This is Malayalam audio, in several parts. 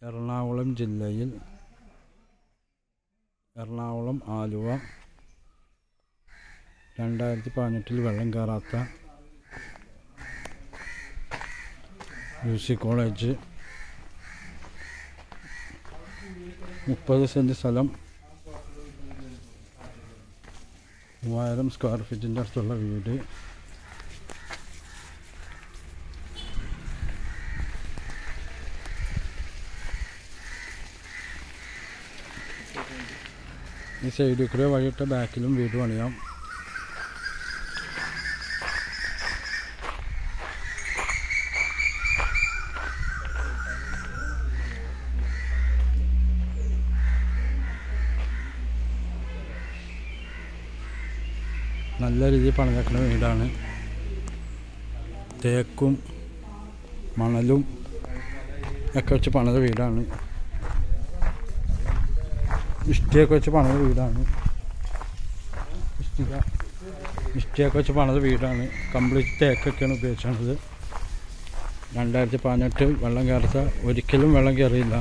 എറണാകുളം ജില്ലയിൽ എറണാകുളം ആലുവ രണ്ടായിരത്തി പതിനെട്ടിൽ വെള്ളം കയറാത്ത യു സി കോളേജ് മുപ്പത് സെൻറ്റ് സ്ഥലം മൂവായിരം സ്ക്വയർ ഫീറ്റിൻ്റെ അടുത്തുള്ള വീട് ഈ സൈഡിൽ കൂടെ വഴിയിട്ട ബാക്കിലും വീട് പണിയാം നല്ല രീതിയിൽ പണിതേക്കുന്ന വീടാണ് തേക്കും മണലും ഒക്കെ വെച്ച് പണിത വീടാണ് ഇഷ്ടിയൊക്കെ വെച്ച് പണിത വീടാണ് ഇഷ്ടിക ഇഷ്ടിയൊക്കെ വെച്ച് പണിത വീടാണ് കംപ്ലീറ്റ് തേക്കൊക്കെയാണ് ഉപയോഗിച്ചത് രണ്ടായിരത്തി പതിനെട്ട് വെള്ളം കയറാത്ത ഒരിക്കലും വെള്ളം കയറിയില്ല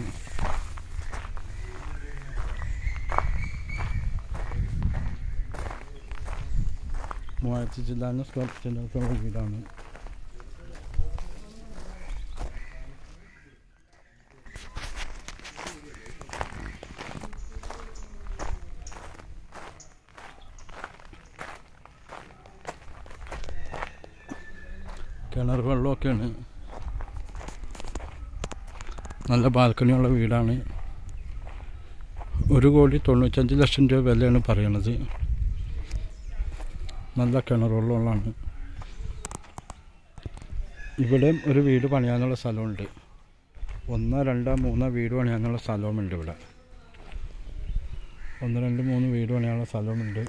മൂവായിരത്തി ജില്ലാന്ന് സ്ക്വയർ ഫീറ്റിൻ്റെ അടുത്തുള്ള വീടാണ് കിണർ വെള്ളമൊക്കെയാണ് നല്ല ബാൽക്കണിയുള്ള വീടാണ് ഒരു കോടി തൊണ്ണൂറ്റഞ്ച് ലക്ഷം രൂപ വിലയാണ് പറയണത് നല്ല കിണർ വെള്ളമുള്ളതാണ് ഇവിടെയും ഒരു വീട് പണിയാനുള്ള സ്ഥലമുണ്ട് ഒന്ന് രണ്ട് മൂന്ന് വീട് പണിയാനുള്ള സ്ഥലവുമുണ്ട് ഇവിടെ ഒന്ന് രണ്ട് മൂന്ന് വീട് പണിയാനുള്ള സ്ഥലവുമുണ്ട്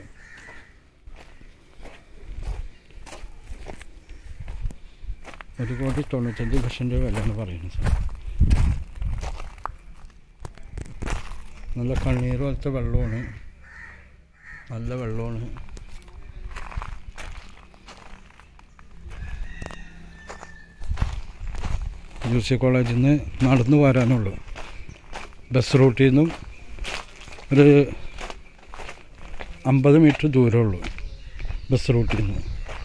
ഒരു കോടി തൊണ്ണൂറ്റഞ്ച് ലക്ഷം രൂപ വിലയാണ് പറയുന്നത് നല്ല കണ്ണീർ പോലത്തെ വെള്ളമാണ് നല്ല വെള്ളമാണ് യു സി കോളേജിൽ നിന്ന് നടന്നു പോരാനുള്ളൂ ബസ് റൂട്ടിൽ നിന്നും ഒരു അമ്പത് മീറ്റർ ദൂരമുള്ളൂ ബസ് റൂട്ടിൽ നിന്ന്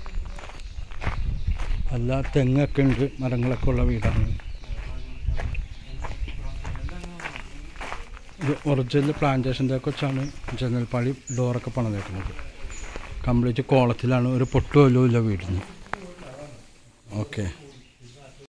അല്ല തെങ്ങൊക്കെ ഉണ്ട് മരങ്ങളൊക്കെ ഉള്ള വീടാണ് ഇത് ഒറിജിനൽ പ്ലാന്റേഷൻ്റെ ഒക്കെ വെച്ചാണ് ജനൽപ്പാളി ഡോറൊക്കെ പണിതേക്കുന്നത് കംപ്ലീറ്റ് കോളത്തിലാണ് ഒരു പൊട്ടുപോലും ഇല്ല വീടിന് ഓക്കെ